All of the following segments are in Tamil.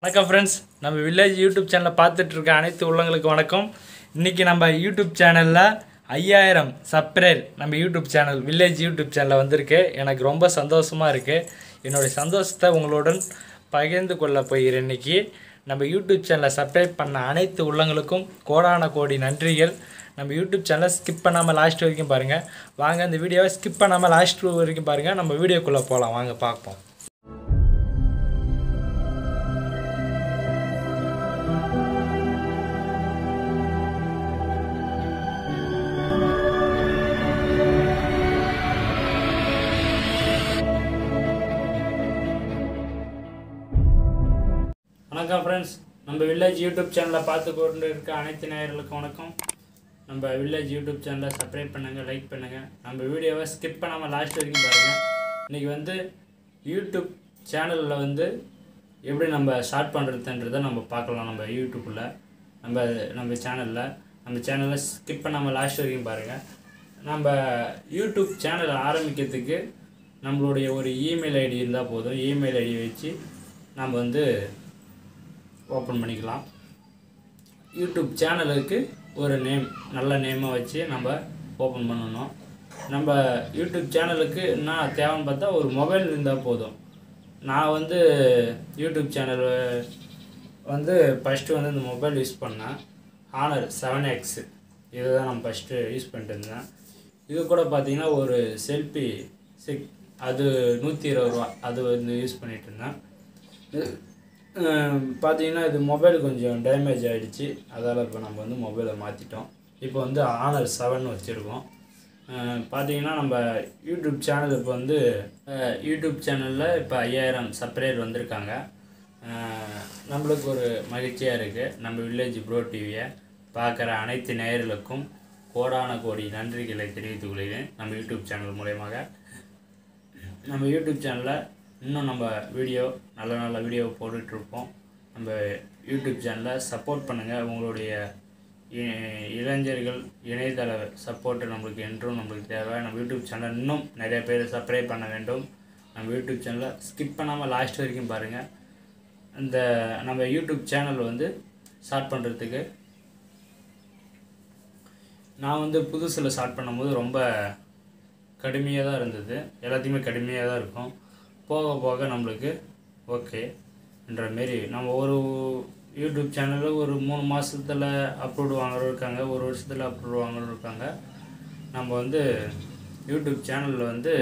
வணக்கம் ஃப்ரெண்ட்ஸ் நம்ம வில்லேஜ் யூடியூப் சேனலை பார்த்துட்டு இருக்க அனைத்து உள்ளங்களுக்கு வணக்கம் இன்றைக்கி நம்ம யூடியூப் சேனலில் ஐயாயிரம் சப்ஸ்கிரைப் நம்ம யூடியூப் சேனல் வில்லேஜ் யூடியூப் சேனலில் வந்திருக்கு எனக்கு ரொம்ப சந்தோஷமாக இருக்குது என்னுடைய சந்தோஷத்தை உங்களுடன் பகிர்ந்து கொள்ள போகிறேன் இன்னைக்கு நம்ம யூடியூப் சேனலை சப்ஸ்கிரைப் பண்ண அனைத்து உள்ளங்களுக்கும் கோடான கோடி நன்றிகள் நம்ம யூடியூப் சேனலை ஸ்கிப் பண்ணாமல் லாஸ்ட் வரைக்கும் பாருங்கள் வாங்க இந்த வீடியோவை ஸ்கிப் பண்ணாமல் லாஸ்ட் வரைக்கும் பாருங்கள் நம்ம வீடியோக்குள்ளே போகலாம் வாங்க பார்ப்போம் வணக்கம் ஃப்ரெண்ட்ஸ் நம்ம வில்லேஜ் யூடியூப் சேனலை பார்த்து கொண்டு இருக்க அனைத்து நேயர்களுக்கும் வணக்கம் நம்ம வில்லேஜ் யூடியூப் சேனலை சப்ஸ்கிரைப் பண்ணுங்கள் லைக் பண்ணுங்கள் நம்ம வீடியோவை ஸ்கிப் பண்ணாமல் லாஸ்ட் வரைக்கும் பாருங்கள் இன்றைக்கி வந்து யூடியூப் சேனலில் வந்து எப்படி நம்ம ஸ்டார்ட் பண்ணுறதுன்றதை நம்ம பார்க்கலாம் நம்ம யூடியூப்பில் நம்ம நம்ம சேனலில் நம்ம சேனலை ஸ்கிப் பண்ணாமல் லாஸ்ட் வரைக்கும் பாருங்கள் நம்ம யூடியூப் சேனலை ஆரம்பிக்கிறதுக்கு நம்மளுடைய ஒரு இமெயில் ஐடி இருந்தால் போதும் இமெயில் ஐடி வச்சு நம்ம வந்து ஓப்பன் பண்ணிக்கலாம் யூடியூப் சேனலுக்கு ஒரு நேம் நல்ல நேமை வச்சு நம்ம ஓப்பன் பண்ணணும் நம்ம யூடியூப் சேனலுக்கு என்ன தேவைன்னு பார்த்தா ஒரு மொபைல் இருந்தால் போதும் நான் வந்து யூடியூப் சேனல் வந்து ஃபஸ்ட்டு வந்து இந்த மொபைல் யூஸ் பண்ணேன் ஹானர் செவன் எக்ஸ் இதை தான் நான் ஃபஸ்ட்டு யூஸ் பண்ணிட்டு இருந்தேன் இது கூட பார்த்தீங்கன்னா ஒரு செல்ஃபி சிக் அது நூற்றி இருபது ரூபா அது வந்து யூஸ் பண்ணிட்டு இருந்தேன் பார்த்தீங்கன்னா இது மொபைல் கொஞ்சம் டேமேஜ் ஆகிடுச்சு அதால் இப்போ நம்ம வந்து மொபைலை மாற்றிட்டோம் இப்போ வந்து ஆனர் செவன் வச்சுருக்கோம் பார்த்தீங்கன்னா நம்ம யூடியூப் சேனல் இப்போ வந்து அஹ், யூடியூப் சேனலில் இப்போ ஐயாயிரம் சப்ஸ்கிரைபர் வந்திருக்காங்க அஹ், நம்மளுக்கு ஒரு மகிழ்ச்சியாக இருக்குது நம்ம வில்லேஜ் ப்ரோ டிவியை பார்க்குற அனைத்து நேயர்களுக்கும் கோடான கோடி நன்றிகளை தெரிவித்துக் கொள்கிறேன் நம்ம யூடியூப் சேனல் மூலயமாக நம்ம யூடியூப் சேனலில் இன்னும் நம்ம வீடியோ நல்ல நல்ல வீடியோ போட்டுட்ருப்போம் நம்ம யூடியூப் சேனலை சப்போர்ட் பண்ணுங்கள் உங்களுடைய இ- இளைஞர்கள் இணையதள சப்போர்ட்டு நம்மளுக்கு என்றும் நம்மளுக்கு தேவை நம்ம யூடியூப் சேனல் இன்னும் நிறைய பேர் சப்ஸ்கிரைப் பண்ண வேண்டும் நம்ம யூடியூப் சேனலை ஸ்கிப் பண்ணாமல் லாஸ்ட் வரைக்கும் பாருங்கள் இந்த நம்ம யூடியூப் சேனல் வந்து ஸ்டார்ட் பண்ணுறதுக்கு நான் வந்து புதுசில் ஸ்டார்ட் பண்ணும்போது ரொம்ப கடுமையாக தான் இருந்தது எல்லாத்தையுமே கடுமையாக தான் இருக்கும் போக போக நம்மளுக்கு ஓகே என்ற மாரி நம்ம ஒரு யூடியூப் சேனலில் ஒரு மூணு மாதத்தில் அப்லோடு வாங்குறவங்க இருக்காங்க ஒரு வருஷத்தில் அப்லோடு வாங்குறவங்க இருக்காங்க நம்ம வந்து யூடியூப் சேனலில் வந்து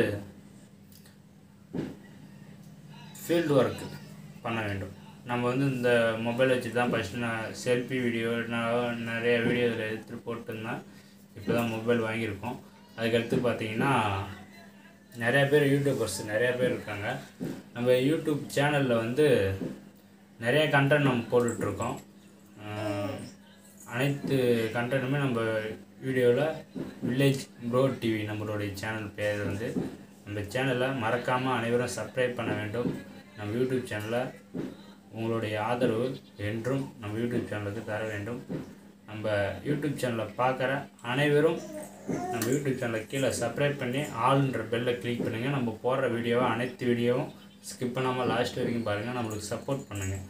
ஃபீல்டு ஒர்க் பண்ண வேண்டும் நம்ம வந்து இந்த மொபைல் வச்சு தான் ஃபஸ்ட்டு நான் செல்ஃபி வீடியோ நான் நிறைய வீடியோ இதில் எடுத்துகிட்டு போட்டிருந்தேன் இப்போ தான் மொபைல் வாங்கியிருக்கோம் அதுக்கடுத்து பார்த்தீங்கன்னா நிறைய பேர் யூடியூபர்ஸ் நிறைய பேர் இருக்காங்க நம்ம யூடியூப் சேனலில் வந்து நிறைய கண்டென்ட் நம்ம போட்டுட்ருக்கோம் ஆஹ் அனைத்து கண்டென்ட்டுமே நம்ம வீடியோவில் வில்லேஜ் ப்ரோ டிவி நம்மளுடைய சேனல் பேர் வந்து நம்ம சேனலை மறக்காமல் அனைவரும் சப்ஸ்கிரைப் பண்ண வேண்டும் நம்ம யூடியூப் சேனலை உங்களுடைய ஆதரவு என்றும் நம்ம யூடியூப் சேனலுக்கு தர வேண்டும் நம்ம யூடியூப் சேனலை பார்க்குற அனைவரும் நம்ம யூடியூப் சேனலை கீழே சப்ஸ்கிரைப் பண்ணி ஆல்ன்ற பெல்லை கிளிக் பண்ணுங்கள் நம்ம போடுற வீடியோவை அனைத்து வீடியோவும் ஸ்கிப் பண்ணாமல் லாஸ்ட் வரைக்கும் பாருங்கள் நம்மளுக்கு சப்போர்ட் பண்ணுங்கள்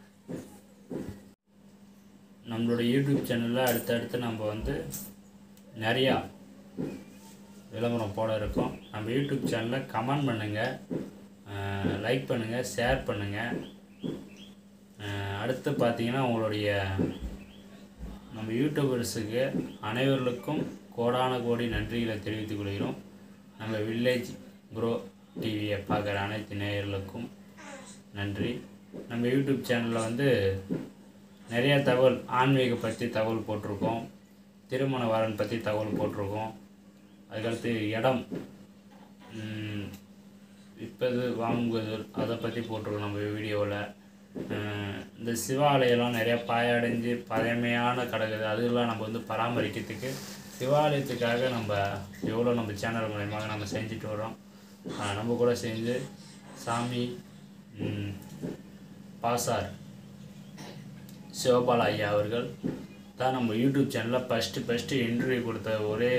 நம்மளோட யூடியூப் சேனலில் அடுத்தடுத்து நம்ம வந்து நிறையா விளம்பரம் போட இருக்கோம் நம்ம யூடியூப் சேனலில் கமெண்ட் பண்ணுங்கள் லைக் பண்ணுங்கள் ஷேர் பண்ணுங்கள் அடுத்து பார்த்தீங்கன்னா உங்களுடைய நம்ம யூடியூபர்ஸுக்கு அனைவர்களுக்கும் கோடான கோடி நன்றிகளை தெரிவித்துக் கொள்கிறோம் நம்ம வில்லேஜ் க்ரோ டிவியை பார்க்குற அனைத்து நேயர்களுக்கும் நன்றி நம்ம யூடியூப் சேனலில் வந்து நிறைய தகவல் ஆன்மீக பற்றி தகவல் போட்டிருக்கோம் திருமண வரன் பற்றி தகவல் போட்டிருக்கோம் அதுக்கடுத்து இடம் ம், விற்பது வாங்குவது அதை பற்றி போட்டிருக்கோம் நம்ம வீடியோவில் இந்த சிவாலயம்லாம் நிறையா பாயடைஞ்சு பழமையான கிடக்குது அதெல்லாம் நம்ம வந்து பராமரிக்கிறதுக்கு சிவாலயத்துக்காக நம்ம எவ்வளோ நம்ம சேனல் மூலயமாக நம்ம செஞ்சுட்டு வரோம் ஆஹ் நம்ம கூட சேர்ந்து சாமி ம், பாசார் சிவபால ஐயா அவர்கள் தான் நம்ம யூடியூப் சேனலில் ஃபஸ்ட்டு ஃபஸ்ட்டு இன்டர்வியூ கொடுத்த ஒரே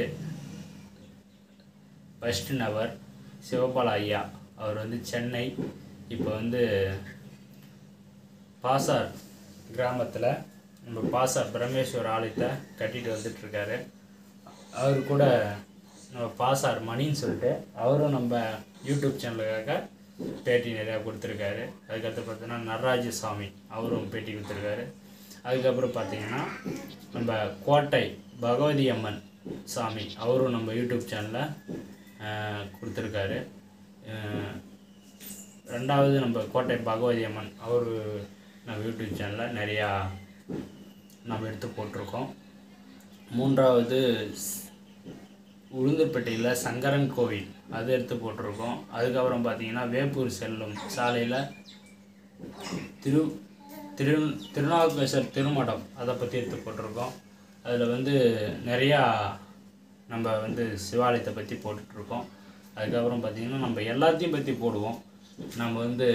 ஃபஸ்ட்டு நபர் சிவபால ஐயா அவர் வந்து சென்னை இப்போ வந்து பாசார் கிராமத்தில் நம்ம பாசார் பிரமேஸ்வர் ஆலயத்தை கட்டிட்டு வந்துட்டுருக்காரு அவர் கூட நம்ம பாசார் மணின்னு சொல்லிட்டு அவரும் நம்ம யூடியூப் சேனலுக்காக பேட்டி நிறையா கொடுத்துருக்காரு அதுக்கடுத்து பார்த்தீங்கன்னா நடராஜ சாமி அவரும் பேட்டி கொடுத்துருக்காரு அதுக்கப்புறம் பார்த்தீங்கன்னா நம்ம கோட்டை பகவதி அம்மன் சாமி அவரும் நம்ம யூடியூப் சேனலில் கொடுத்துருக்காரு அஹ் ரெண்டாவது நம்ம கோட்டை பகவதி அம்மன் அவர் நம்ம யூடியூப் சேனலில் நிறையா நம்ம எடுத்து போட்டிருக்கோம் மூன்றாவது ஸ்- உளுந்தூர்பேட்டையில் சங்கரன் கோவில் அது எடுத்து போட்டிருக்கோம் அதுக்கப்புறம் பார்த்தீங்கன்னா வேப்பூர் செல்லும் சாலையில் திரு திரு திருநாவுக்கரசர் திருமடம் அதை பற்றி எடுத்து போட்டிருக்கோம் அதில் வந்து நிறையா நம்ம வந்து சிவாலயத்தை பற்றி போட்டுட்ருக்கோம் அதுக்கப்புறம் பார்த்திங்கன்னா நம்ம எல்லாத்தையும் பற்றி போடுவோம் நம்ம வந்து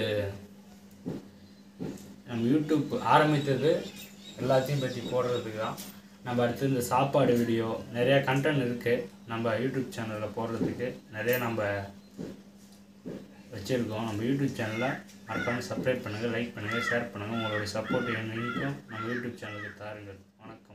நம்ம யூடியூப் ஆரம்பித்தது எல்லாத்தையும் பற்றி போடுறதுக்கு தான் நம்ம அடுத்து இந்த சாப்பாடு வீடியோ நிறையா கண்டென்ட் இருக்குது நம்ம யூடியூப் சேனலில் போடுறதுக்கு நிறைய நம்ம வச்சுருக்கோம் நம்ம யூடியூப் சேனலை மறக்காமல் சப்ஸ்கிரைப் பண்ணுங்கள் லைக் பண்ணுங்கள் ஷேர் பண்ணுங்கள் உங்களுடைய சப்போர்ட் என்னைக்கும் நம்ம யூடியூப் சேனலுக்கு தாருங்கள் வணக்கம்